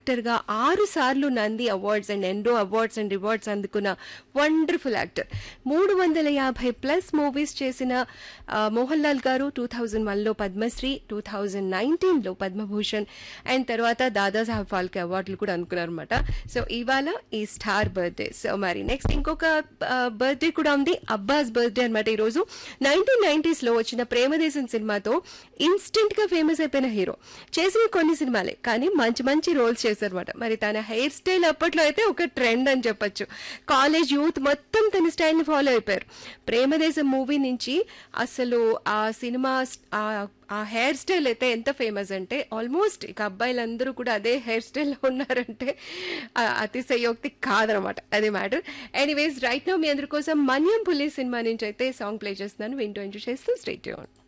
యాక్టర్గా ఆరు సార్లు నంది అవార్డ్స్ అండ్ ఎండో అవార్డ్స్ అండ్ రివార్డ్స్ అందుకున్న వండర్ఫుల్ యాక్టర్ మూడు వందల యాభై ప్లస్ మూవీస్ చేసిన ఆ, మోహన్ లాల్ గారు టూ థౌజండ్ వన్లో పద్మశ్రీ టూ థౌజండ్ నైన్టీన్లో పద్మభూషణ్ అండ్ తర్వాత దాదాసాహెబ్ ఫాల్కే అవార్డులు కూడా అనుకున్నారన్నమాట సో ఇవాళ ఈ స్టార్ బర్త్డే సో మరి నెక్స్ట్ ఇంకొక బర్త్డే కూడా ఉంది అబ్బాస్ బర్త్డే అనమాట ఈరోజు నైన్టీన్ నైన్టీస్లో వచ్చిన ప్రేమదేశం సినిమాతో ఇన్స్టెంట్ గా ఫేమస్ అయిపోయిన హీరో చేసిన కొన్ని సినిమాలే కానీ మంచి మంచి రోల్స్ చేశారన్నమాట మరి తన హెయిర్ స్టైల్ అప్పట్లో అయితే ఒక ట్రెండ్ అని చెప్పొచ్చు కాలేజ్ యూత్ మొత్తం తన స్టైల్ ని ఫాలో అయిపోయారు ప్రేమదేశం మూవీ నుంచి అసలు ఆ సినిమా స్- ఆ ఆ హెయిర్ స్టైల్ అయితే ఎంత ఫేమస్ అంటే ఆల్మోస్ట్ ఇక అబ్బాయిలందరూ కూడా అదే హెయిర్ స్టైల్లో ఉన్నారంటే ఆ అతిశయోక్తి కాదనమాట అదే మ్యాటర్ ఎనీవేస్ రైట్ నో మీ అందరి కోసం మన్యం పులి సినిమా నుంచి అయితే సాంగ్ ప్లే చేస్తున్నాను వింటూ ఎంజాయ్ చేస్తూ స్టేట్ చేయండి